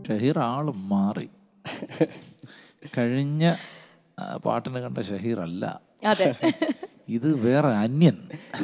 ഷഹീർ ആള് മാറി കഴിഞ്ഞ ആ, പാട്ടിന് കണ്ട ഷഹീർ അല്ല അതെ ഇത് വേറെ അന്യൻ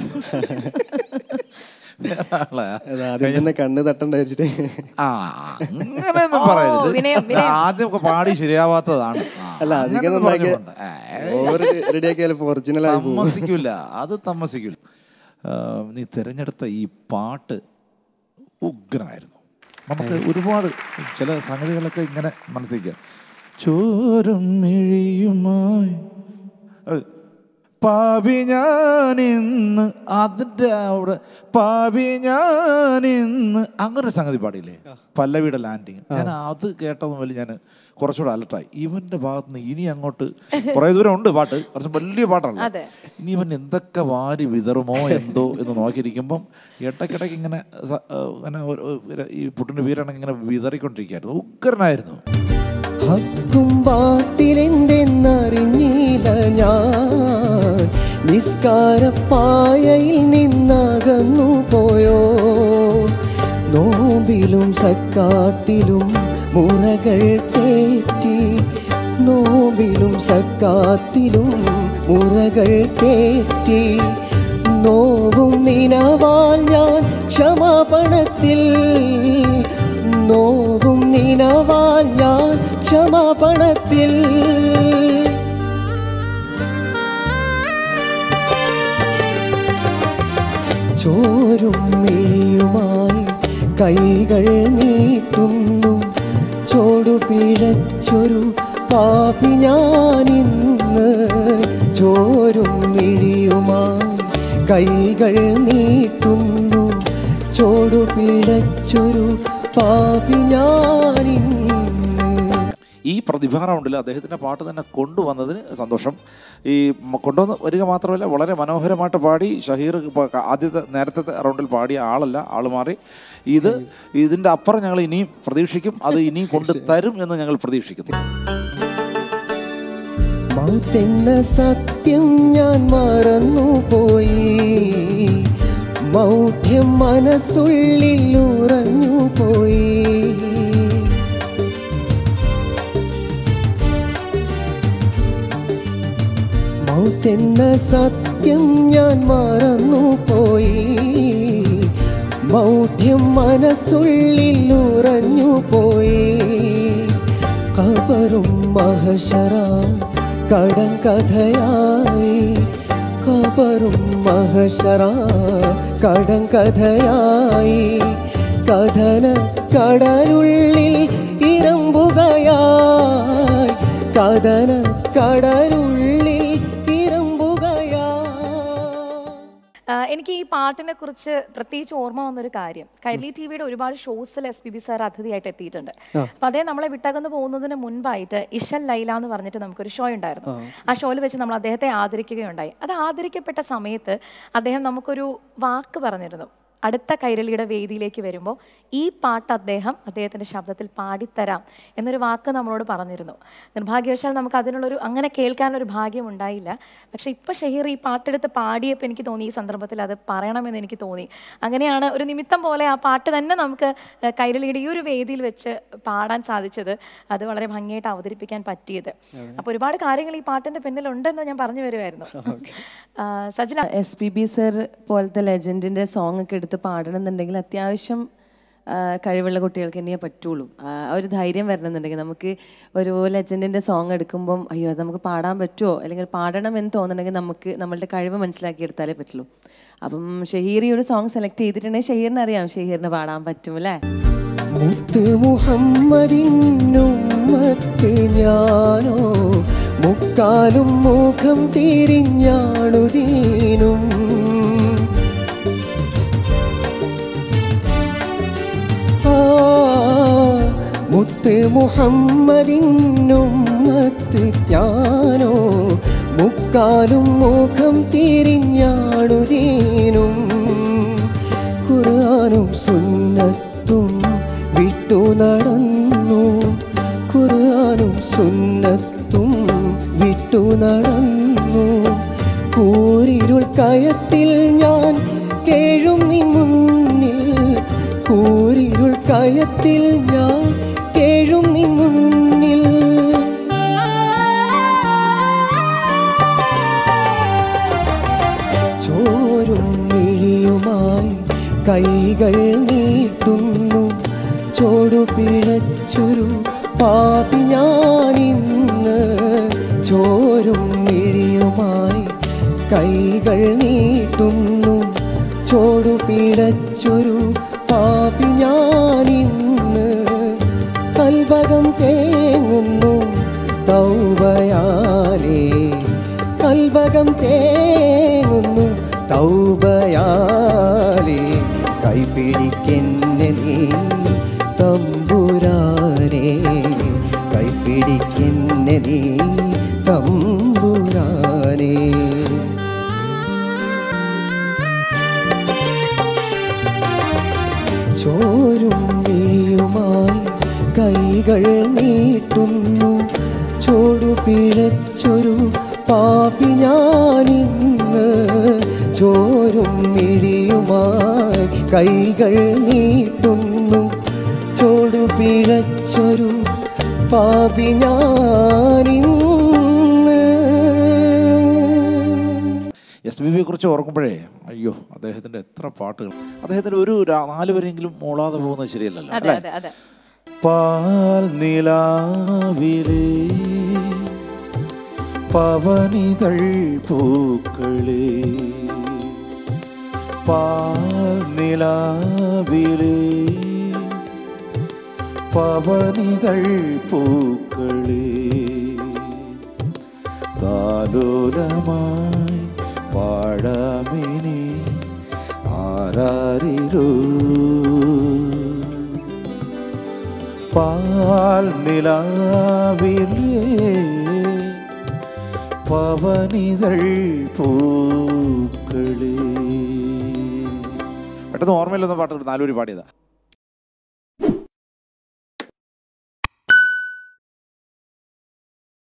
വേറെ ആളാ അത് ആദ്യം തന്നെ കണ്ണ് തട്ടണ്ട വെച്ചിട്ട് ആ അങ്ങനെയൊന്നും ഓ, പറയരുത് വിനയം, വിനയം. ആദ്യമൊക്കെ പാടി ശരിയാവാത്തതാണ് ആ, അല്ല അധികം അങ്ങനെയൊന്നും നന്നാക്കിയ പറഞ്ഞുകൊണ്ട്. ഏയ്. ഓവർ റെഡിയാക്കിയാൽ ഒറിജിനൽ ആയി പോകും താമസിക്കില്ല അത് താമസിക്കില്ല ആ, നീ തിരഞ്ഞെടുത്ത ഈ പാട്ട് ഉഗ്രനായിരുന്നു നമുക്ക് ഒരുപാട് ചില സംഗതികളൊക്കെ ഇങ്ങനെ മനസ്സിലാക്കുക ചോരും മിഴിയുമായി അത് പാപി ഞാനിന്ന് അതിൻ്റെ അവിടെ പാപി ഞാനിന്ന് അങ്ങനെ ഒരു സംഗതി പാടിയില്ലേ പല്ലവിയുടെ ലാൻഡിങ് ഞാൻ അത് കേട്ടത് മുതൽ ഞാൻ കുറച്ചുകൂടെ അലർട്ടായി ഇവന്റെ ഭാഗത്ത് നിന്ന് ഇനി അങ്ങോട്ട് കുറേ ദൂരം ഉണ്ട് പാട്ട് കുറച്ച് വലിയ പാട്ടാണല്ലോ അതെ. ഇനി ഇവൻ എന്തൊക്കെ വാരി വിതറുമോ എന്തോ എന്ന് നോക്കിയിരിക്കുമ്പം ഇടയ്ക്കിടയ്ക്ക് ഇങ്ങനെ സ- ഏഹ് ഇങ്ങനെ ഒരു- ഒരു- ഈ പുട്ടിൻ്റെ വീരാണെങ്കിൽ ഇങ്ങനെ വിതറിക്കൊണ്ടിരിക്കുകയായിരുന്നു ഉഗ്രനായിരുന്നു ഹക്കും പാട്ടിലെന്തെന്നറിഞ്ഞില്ല ഞാൻ നിസ്കാരപ്പായയിൽ നിന്നകന്നു പോയോ നോമ്പിലും സക്കാത്തിലും മുറകൾ തേറ്റി നോമ്പിലും സക്കാത്തിലും മുറകൾ തേറ്റി നോവും നിനവാൽ ഞാൻ ക്ഷമാപണത്തിൽ നോവും നിനവാൽ ഞാൻ ക്ഷമാപണത്തിൽ ചോരും മിഴിയുമായി കൈകൾ നീട്ടുന്നു ചോടു പിഴച്ചൊരു പാപി ഞാനിന്ന് ചോരും മിഴിയുമായി കൈകൾ നീട്ടുന്നു ചോടു പിഴച്ചൊരു പാപി ഞാനിന്ന് ഈ പ്രതിഭ റൗണ്ടിൽ അദ്ദേഹത്തിൻ്റെ പാട്ട് തന്നെ കൊണ്ടുവന്നതിന് സന്തോഷം ഈ മ- കൊണ്ടുവന്ന് വരിക മാത്രമല്ല വളരെ മനോഹരമായിട്ട് പാടി ഷഹീർ ഇപ്പൊ ക- ആദ്യത്തെ നേരത്തെ റൗണ്ടിൽ പാടിയ ആളല്ല ആൾ മാറി ഇത് ഇതിൻ്റെ അപ്പുറം ഞങ്ങൾ ഇനിയും പ്രതീക്ഷിക്കും അത് ഇനിയും കൊണ്ട് തരും എന്ന് ഞങ്ങൾ പ്രതീക്ഷിക്കുന്നു മൗത്തെന്ന സത്യം ഞാൻ മറന്നുപോയി മൗഢ്യം മനസ്സുള്ളിൽ ഉറഞ്ഞു പോയി മൗത്തെന്ന സത്യം ഞാൻ മറന്നുപോയി മൗഢ്യം മനസ്സുള്ളിൽ ഉറഞ്ഞു പോയി കബറും മഹശറ കടം കഥയായി കബറും മഹശറ കടം കഥയായി കഥന കടലുള്ളിൽ ഇറമ്പുകയായി കഥന കടലുള്ളിൽ ഇറമ്പുകയായി ആ, എനിക്ക് ഈ പാട്ടിനെ കുറിച്ച് പ്രത്യേകിച്ച് ഓർമ്മ വന്നൊരു കാര്യം കൈലി ടി വിയുടെ ഒരുപാട് ഷോസിൽ എസ് പി ബി സാർ അതിഥിയായിട്ട് എത്തിയിട്ടുണ്ട് അപ്പൊ അതേ നമ്മളെ വിട്ടകന്ന് പോകുന്നതിന് മുൻപായിട്ട് ഇഷൽ ലൈല എന്ന് പറഞ്ഞിട്ട് നമുക്കൊരു ഷോ ഉണ്ടായിരുന്നു ആ ഷോയിൽ വെച്ച് നമ്മൾ അദ്ദേഹത്തെ ആദരിക്കുകയുണ്ടായി അത് ആദരിക്കപ്പെട്ട സമയത്ത് അദ്ദേഹം നമുക്കൊരു വാക്ക് പറഞ്ഞിരുന്നു അടുത്ത കൈരളിയുടെ വേദിയിലേക്ക് വരുമ്പോൾ ഈ പാട്ട് അദ്ദേഹം അദ്ദേഹത്തിൻ്റെ ശബ്ദത്തിൽ പാടിത്തരാം എന്നൊരു വാക്ക് നമ്മളോട് പറഞ്ഞിരുന്നു നിർഭാഗ്യവശാൽ നമുക്ക് അതിനുള്ളൊരു അങ്ങനെ കേൾക്കാനൊരു ഭാഗ്യം ഉണ്ടായില്ല പക്ഷെ ഇപ്പം ഷഹീർ ഈ പാട്ടെടുത്ത് പാടിയപ്പോൾ എനിക്ക് തോന്നി ഈ സന്ദർഭത്തിൽ അത് പറയണമെന്ന് എനിക്ക് തോന്നി അങ്ങനെയാണ് ഒരു നിമിത്തം പോലെ ആ പാട്ട് തന്നെ നമുക്ക് ഏഹ്, കൈരളിയുടെ ഈ ഒരു വേദിയിൽ വെച്ച് പാടാൻ സാധിച്ചത് അത് വളരെ ഭംഗിയായിട്ട് അവതരിപ്പിക്കാൻ പറ്റിയത് അപ്പോൾ ഒരുപാട് കാര്യങ്ങൾ ഈ പാട്ടിൻ്റെ പിന്നിലുണ്ടെന്ന് ഞാൻ പറഞ്ഞു വരുമായിരുന്നു ആ, Sajila S P B sir പോലത്തെ ലെജൻഡിൻ്റെ സോങ് ഒക്കെ എടുത്ത് പാടണമെന്നുണ്ടെങ്കിൽ അത്യാവശ്യം ആ, കഴിവുള്ള കുട്ടികൾക്ക് തന്നെയേ പറ്റുള്ളൂ ആ ആ ഒരു ധൈര്യം വരണമെന്നുണ്ടെങ്കിൽ നമുക്ക് ഒരു ലെജൻഡിൻ്റെ സോങ് എടുക്കുമ്പം അയ്യോ അത് നമുക്ക് പാടാൻ പറ്റുമോ അല്ലെങ്കിൽ പാടണം എന്ന് തോന്നണമെങ്കിൽ നമുക്ക് നമ്മളുടെ കഴിവ് മനസ്സിലാക്കിയെടുത്താലേ പറ്റുള്ളൂ അപ്പം ഷഹീർ ഈ ഒരു സോങ് സെലക്ട് ചെയ്തിട്ടുണ്ടെങ്കിൽ ഷഹീറിന് അറിയാം ഷഹീറിന് പാടാൻ പറ്റും അല്ലേ മുത്ത് മുഹമ്മദിന്നുമ്മത്ത് ഞാനോ മുക്കാലും മുഖം തിരിഞ്ഞാണു ദീനും ആ, മുത്ത് മുഹമ്മദിന്നുമ്മത്ത് ഞാനോ മുക്കാലും മുഖം തിരിഞ്ഞാണു ദീനും ഖുർആനും സുന്നത്തും വിട്ടു നടന്നു ഖുർആനും സുന്നത്തും വിട്ടു നടന്നു കൂരിരുൾ കയത്തിൽ ഞാൻ കേഴും നീ മുന്നിൽ കൂരിരുൾ കയത്തിൽ ഞാൻ കേഴും കൈകൾ നീട്ടുന്നു ചോടു പിഴച്ചൊരു പാപി ഞാനിന്ന് ചോരും മിഴിയുമായി കൈകൾ നീട്ടുന്നു ചോടു പിഴച്ചൊരു പാപി ഞാനിന്ന് കൽവകം തേങ്ങുന്നു തൗബയാലേ കൽവകം തേങ്ങുന്നു തൗബയാലേ കൈപിടിക്കെന്നെ നീ തമ്പുരാനേ കൈപിടിക്കെന്നെ നീ തമ്പുരാനേ ചോരും മിഴിയുമായി കൈകൾ നീട്ടുന്നു ചോടു പിഴച്ചൊരു പാപി ഞാനിന്ന് ചോരും മിഴിയുമായി കൈകൾ നീട്ടുന്നു ചോടു പിഴച്ചൊരു പാപി ഞാനിന്ന് എസ് ബി ബിയെ കുറിച്ച് ഓർക്കുമ്പോഴേ അയ്യോ അദ്ദേഹത്തിന്റെ എത്ര പാട്ടുകൾ അദ്ദേഹത്തിന് ഒരു രാ- നാല് വരെയെങ്കിലും മൂളാതെ പോകുന്നത് ശരിയല്ലല്ലോ അതെ അതെ അതെ പാൽ നിലാവിലേ പവനിതൾ പൂക്കളേ പാൽ നിലാവിലേ പവനിതൾ പൂക്കളേ താലോലമായി പാടാമിനി ആരാരിരോ പാൽ നിലാവിലേ പവനിതൾ പൂക്കളേ പെട്ടെന്ന് ഓർമ്മയിലൊന്നും പാട്ട് നാലൂരി പാടിയതാ